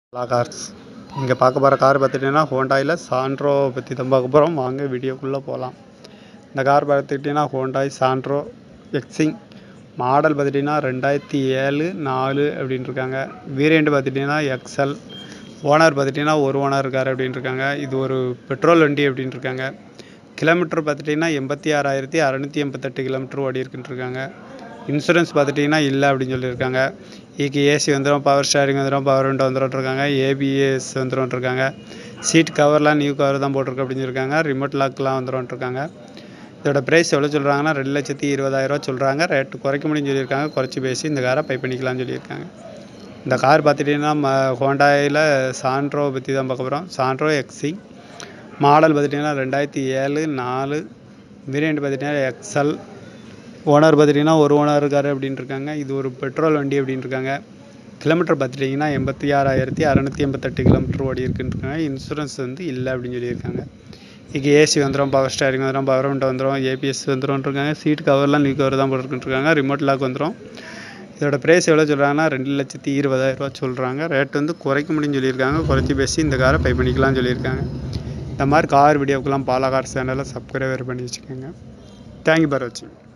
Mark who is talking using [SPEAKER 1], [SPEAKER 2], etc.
[SPEAKER 1] hello cars இங்கே பார்க்க போகிற கார் பார்த்துட்டிங்கன்னா ஹோண்டாயில் சாண்ட்ரோ பற்றி தான் பார்க்க போகிறோம் வாங்க வீடியோக்குள்ளே போகலாம் இந்த கார் பார்த்துக்கிட்டிங்கன்னா ஹோண்டாய் சாண்ட்ரோ எக்ஸிங் மாடல் பார்த்துட்டிங்கன்னா ரெண்டாயிரத்தி ஏழு நாலு அப்படின்னு இருக்காங்க வேரியண்ட் பார்த்துட்டிங்கன்னா எக்ஸ்எல் ஓனர் பார்த்துட்டிங்கன்னா ஒரு ஓனர் இருக்கார் அப்படின்னு இருக்காங்க இது ஒரு பெட்ரோல் வண்டி அப்படின்னு இருக்காங்க கிலோமீட்டர் பார்த்துட்டிங்கன்னா எண்பத்தி ஆறாயிரத்தி அறநூற்றி எண்பத்தெட்டு கிலோமீட்டர் ஓடி இருக்குன்னு இருக்காங்க இன்சூரன்ஸ் பார்த்துட்டிங்கன்னா இல்லை அப்படின்னு சொல்லியிருக்காங்க இதுக்கு ஏசி வந்துடும் பவர் ஸ்டேரிங் வந்துடும் பவர் விண்டோ வந்துடும் இருக்காங்க ஏபிஎஸ் வந்துடும் இருக்காங்க சீட் கவர்லாம் நியூ கவர் தான் போட்டிருக்கு அப்படின்னு சொல்லியிருக்காங்க ரிமோட் லாக்லாம் வந்துடும் இருக்காங்க இதோட ப்ரைஸ் எவ்வளோ சொல்கிறாங்கன்னா ரெண்டு லட்சத்தி இருபதாயிரரூவா சொல்கிறாங்க ரேட்டு குறைக்க முடியும்னு சொல்லியிருக்காங்க குறைச்சி பேசி இந்த காரை பை பண்ணிக்கலாம்னு சொல்லியிருக்காங்க இந்த கார் பார்த்துட்டிங்கன்னா ம ஹோண்டாயில் சாண்ட்ரோ பற்றி தான் பார்க்க போகிறோம் சாண்ட்ரோ எக்ஸி மாடல் பார்த்துட்டிங்கன்னா ரெண்டாயிரத்தி ஏழு நாலு வேரியண்ட் பார்த்துட்டிங்கன்னா எக்ஸ்எல் ஓனர் பார்த்துட்டிங்கன்னா ஒரு ஓனர் இருக்கார் அப்படின்னு இருக்காங்க இது ஒரு பெட்ரோல் வண்டி அப்படின்னு இருக்காங்க கிலோமீட்டர் பார்த்துட்டிங்கன்னா எண்பத்தி ஆறாயிரத்தி அறநூற்றி எண்பத்தெட்டு கிலோமீட்டர் ஓடி இருக்குன்னு இருக்காங்க இன்சூரன்ஸ் வந்து இல்லை அப்படின்னு சொல்லியிருக்காங்க இதுக்கு ஏசி வந்துடும் பவர் ஸ்டேரிங் வந்துடும் பவர் விண்டோ வந்துடும் ஏபிஎஸ் வந்துடும் இருக்காங்க சீட் கவர்லாம் நியூ கவர் தான் போட்டுருக்குன்னு இருக்காங்க ரிமோட் லாக் வந்துடும் இதோட ப்ரைஸ் எவ்வளோ சொல்கிறாங்கன்னா ரெண்டு லட்சத்தி இருபதாயிரரூவா சொல்கிறாங்க ரேட் வந்து குறைக்க முடியும்னு சொல்லியிருக்காங்க குறைச்சி பேசி இந்த காரை பை பண்ணிக்கலாம்னு சொல்லியிருக்காங்க இந்த மாதிரி கார் வீடியோக்கெல்லாம் பாலா கார் சேனலை சப்ஸ்கிரைபர் பண்ணி வச்சுக்கோங்க தேங்க்யூ பார் வாட்சிங்